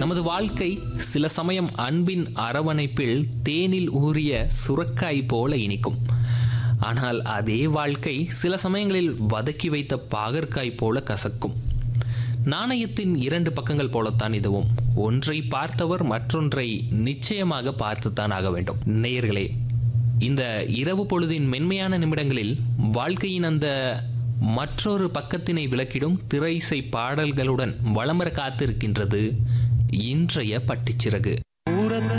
நமது வாழ்க்கை சில சமயம் அன்பின் அரவணைப்பில் தேனில் ஊறிய சுரக்காய் போல இனிக்கும் ஆனால் அதே வாழ்க்கை சில சமயங்களில் வதக்கி வைத்த பாகற்காய் போல கசக்கும் நாணயத்தின் இரண்டு பக்கங்கள் போலத்தான் இதுவும் ஒன்றை பார்த்தவர் மற்றொன்றை நிச்சயமாக பார்த்துத்தான் ஆக வேண்டும் நேயர்களே இந்த இரவு பொழுதின் மென்மையான நிமிடங்களில் வாழ்க்கையின் அந்த மற்றொரு பக்கத்தினை விளக்கிடும் திரை இசை பாடல்களுடன் வளமர காத்திருக்கின்றது இன்றைய பட்டுச்சிறகு